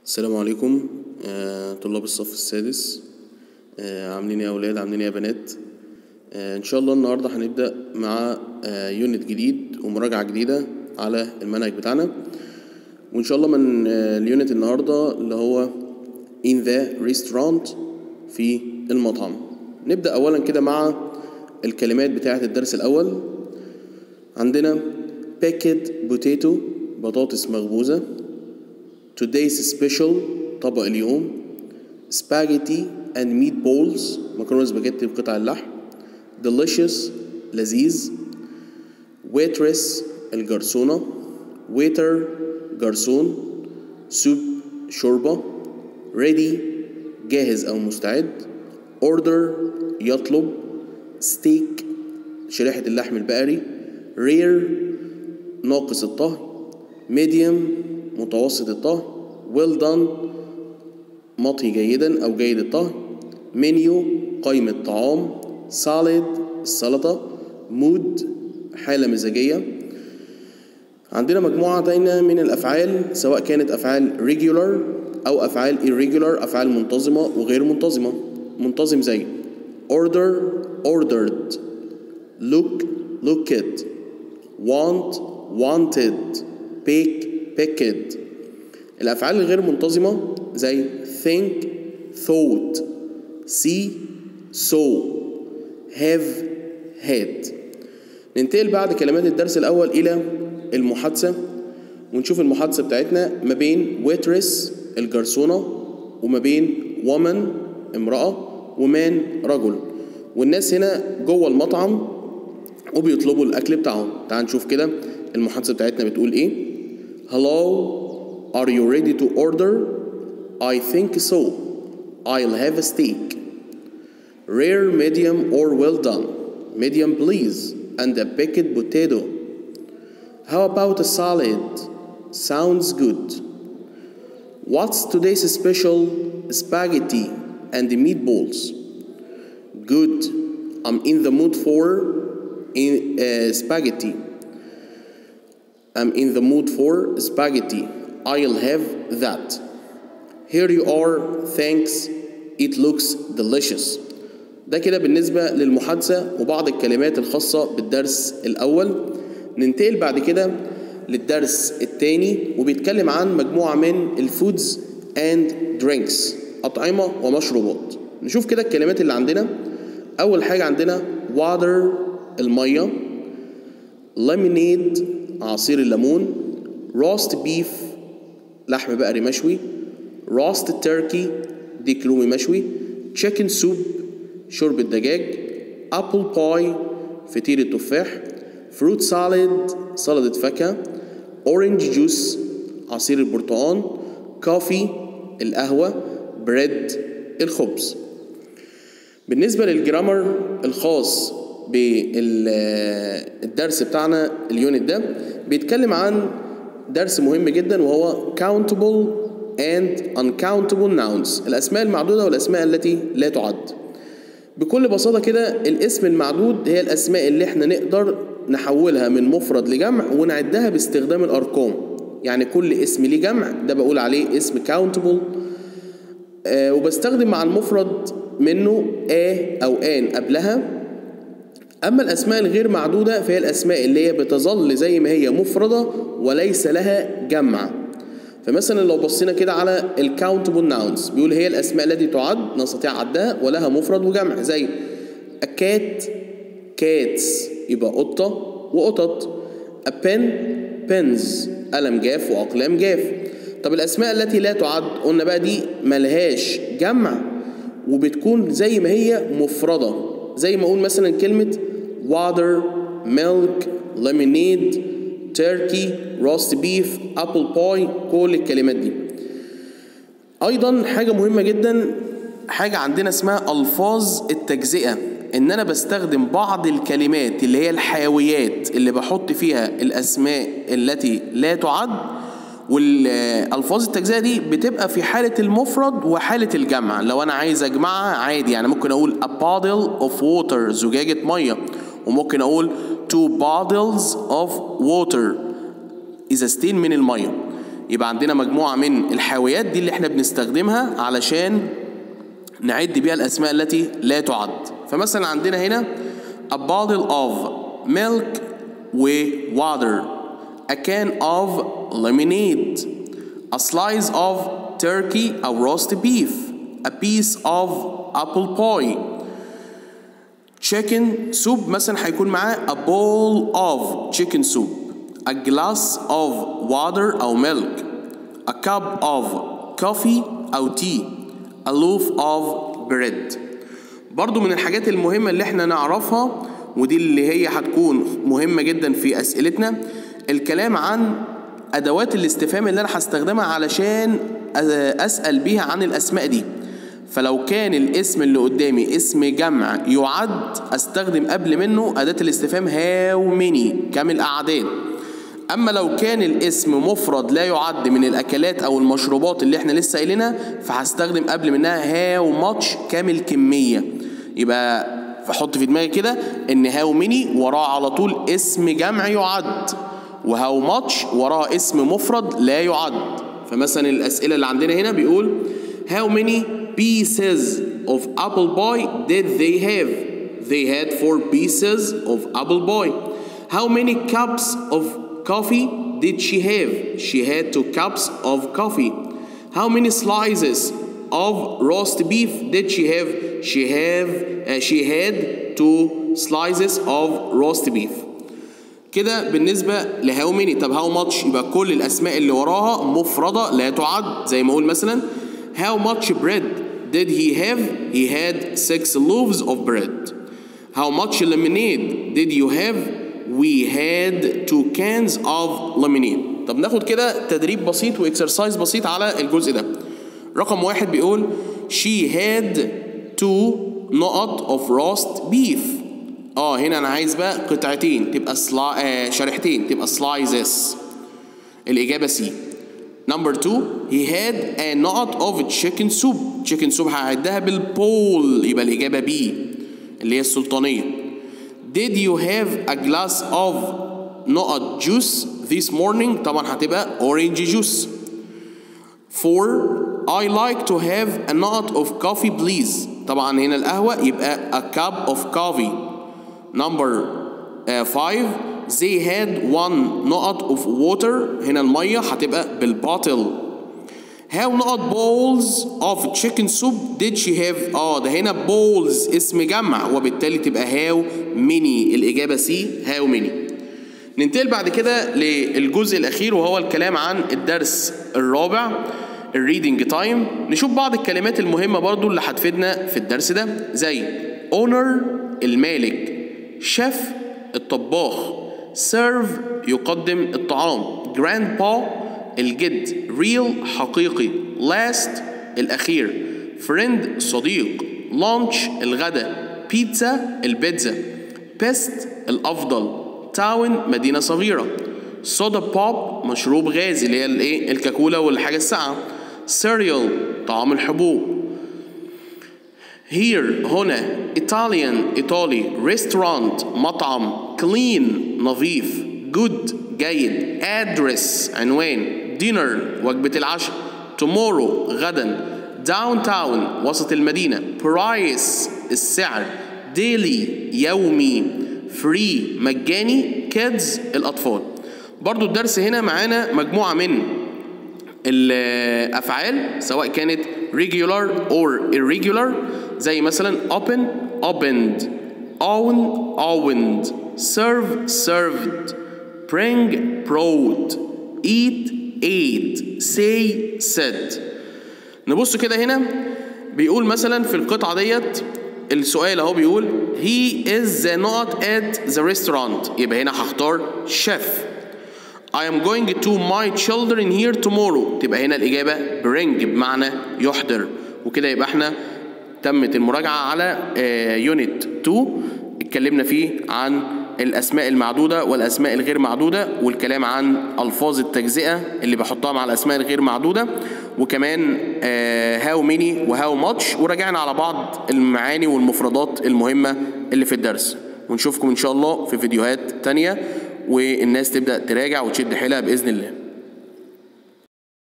السلام عليكم آه، طلاب الصف السادس آه، عاملين ايه يا اولاد عاملين ايه يا بنات آه، ان شاء الله النهارده هنبدا مع آه، يونت جديد ومراجعه جديده على المنهج بتاعنا وان شاء الله من آه، اليونت النهارده اللي هو in the restaurant في المطعم نبدا اولا كده مع الكلمات بتاعه الدرس الاول عندنا باكيت بوتيتو بطاطس مخبوزه today's special طبق اليوم spaghetti and meatballs مكرونة سباجيتي بقطع اللحم delicious لذيذ waitress الجرسونة waiter جرسون soup شوربة ready جاهز أو مستعد order يطلب steak شريحة اللحم البقري rare ناقص الطهي medium متوسط الطهي well done مطهي جيدا أو جيد الطهي منيو قائمة طعام سالد السلطة مود حالة مزاجية عندنا مجموعة تانية من الأفعال سواء كانت أفعال regular أو أفعال irregular أفعال منتظمة وغير منتظمة منتظم زي order ordered look looked want wanted pick picked الأفعال الغير منتظمة زي think thought see saw have had ننتقل بعد كلمات الدرس الأول إلى المحادثة ونشوف المحادثة بتاعتنا ما بين waitress الجرسونة وما بين woman امرأة ومان رجل والناس هنا جوه المطعم وبيطلبوا الأكل بتاعهم تعال نشوف كده المحادثة بتاعتنا بتقول إيه Hello are you ready to order I think so I'll have a steak rare medium or well done medium please and a baked potato how about a salad sounds good what's today's special spaghetti and meatballs good i'm in the mood for in, uh, spaghetti i'm in the mood for spaghetti i'll have that here you are thanks it looks delicious ده كده بالنسبة للمحادثة وبعض الكلمات الخاصة بالدرس الأول ننتقل بعد كده للدرس الثاني وبيتكلم عن مجموعة من الفودز اند درينكس أطعمة ومشروبات نشوف كده الكلمات اللي عندنا أول حاجة عندنا water المية lemonade عصير الليمون roast beef لحم بقري مشوي roast turkey ديك رومي مشوي chicken soup شوربة دجاج أبل باي فطير التفاح فروت سالاد سلطة فاكهة أورنج جوس عصير البرتقال كوفي القهوة بريد الخبز بالنسبة للجرامر الخاص بالدرس بتاعنا اليونت ده بيتكلم عن درس مهم جدا وهو countable and uncountable nouns الأسماء المعدودة والأسماء التي لا تعد بكل بساطة كده الاسم المعدود هي الأسماء اللي احنا نقدر نحولها من مفرد لجمع ونعدها باستخدام الأرقام يعني كل اسم ليه جمع ده بقول عليه اسم countable آه وبستخدم مع المفرد منه آ أو آن قبلها أما الأسماء الغير معدودة فهي الأسماء اللي هي بتظل زي ما هي مفردة وليس لها جمع فمثلا لو بصينا كده على الكاونتبل ناونز بيقول هي الاسماء التي تعد نستطيع عدها ولها مفرد وجمع زي كات كاتس يبقى قطه وقطط بن بنز قلم جاف واقلام جاف طب الاسماء التي لا تعد قلنا بقى دي ملهاش جمع وبتكون زي ما هي مفرده زي ما اقول مثلا كلمه water milk lemonade تركي روست بيف ابل باي كل الكلمات دي ايضا حاجه مهمه جدا حاجه عندنا اسمها الفاظ التجزئه ان انا بستخدم بعض الكلمات اللي هي الحاويات اللي بحط فيها الاسماء التي لا تعد والالفاظ التجزئه دي بتبقى في حاله المفرد وحاله الجمع لو انا عايز اجمعها عادي يعني ممكن اقول a bottle of water زجاجه ميه وممكن اقول two bottles of water ازازتين من الميه يبقى عندنا مجموعة من الحاويات دي اللي احنا بنستخدمها علشان نعد بيها الأسماء التي لا تعد فمثلا عندنا هنا a bottle of milk و water a can of lemonade a slice of turkey أو roast beef a piece of apple pie chicken soup مثلا هيكون معاه a bowl of chicken soup a glass of water أو milk a cup of coffee أو tea a loaf of bread برضو من الحاجات المهمة اللي احنا نعرفها ودي اللي هي هتكون مهمة جدا في أسئلتنا الكلام عن أدوات الاستفهام اللي أنا هستخدمها علشان أسأل بيها عن الأسماء دي فلو كان الاسم اللي قدامي اسم جمع يعد استخدم قبل منه أداة الاستفهام هاو ميني كم الأعداد أما لو كان الاسم مفرد لا يعد من الأكلات أو المشروبات اللي احنا لسه قايلينها فهستخدم قبل منها هاو ماتش كام الكمية يبقى فحط في دماغي كده إن هاو ميني وراه على طول اسم جمع يعد وهاو ماتش وراه اسم مفرد لا يعد فمثلا الأسئلة اللي عندنا هنا بيقول How many pieces of apple pie did they have? They had four pieces of apple pie. How many cups of coffee did she have? She had two cups of coffee. How many slices of roast beef did she have? She have uh, she had two slices of roast beef. كده بالنسبة لهاو ميني طب هاو ماتش يبقى كل الأسماء اللي وراها مفردة لا تعد زي ما أقول مثلا How much bread did he have? He had six loaves of bread. How much lemonade did you have? We had two cans of lemonade. طب ناخد كده تدريب بسيط واكسرسايز بسيط على الجزء ده. رقم واحد بيقول she had two نقط of roast beef. اه هنا انا عايز بقى قطعتين تبقى سلا... آه شريحتين تبقى slices. الإجابة سي. Number two, he had a نقط of chicken soup. Chicken soup هعدها بالبول يبقى الإجابة B اللي هي السلطانية. Did you have a glass of نقط juice this morning؟ طبعا هتبقى orange juice. Four, I like to have a نقط of coffee please. طبعا هنا القهوة يبقى a cup of coffee. Number uh, five, they had one نقط of water هنا المية هتبقى بالبوتل how نقط bowls of chicken soup did she have اه ده هنا bowls اسم جمع وبالتالي تبقى how many الإجابة سي how many ننتقل بعد كده للجزء الأخير وهو الكلام عن الدرس الرابع الريدنج تايم نشوف بعض الكلمات المهمة برضو اللي هتفيدنا في الدرس ده زي owner المالك شيف الطباخ سيرف يقدم الطعام grandpa الجد real حقيقي last الأخير friend صديق lunch الغدا بيتزا البيتزا best الأفضل town مدينة صغيرة soda pop مشروب غازي اللي هي الايه الكاكولا والحاجة الساقعة cereal طعام الحبوب here هنا Italian إيطالي restaurant مطعم clean نظيف good جيد address عنوان dinner وجبة العشاء tomorrow غدا downtown وسط المدينة price السعر daily يومي free مجاني kids الأطفال برضو الدرس هنا معانا مجموعة من الأفعال سواء كانت regular or irregular زي مثلا open opened own owned serve served bring brought eat ate say said نبص كده هنا بيقول مثلا في القطعة ديت السؤال اهو بيقول he is the not at the restaurant يبقى هنا هختار chef I am going to my children here tomorrow تبقى هنا الإجابة bring بمعنى يحضر وكده يبقى احنا تمت المراجعة على يونت 2 اتكلمنا فيه عن الأسماء المعدودة والأسماء الغير معدودة والكلام عن ألفاظ التجزئة اللي بحطها مع الأسماء الغير معدودة وكمان هاو ميني وهاو ماتش وراجعنا على بعض المعاني والمفردات المهمة اللي في الدرس ونشوفكم إن شاء الله في فيديوهات تانية والناس تبدأ تراجع وتشد حيلها بإذن الله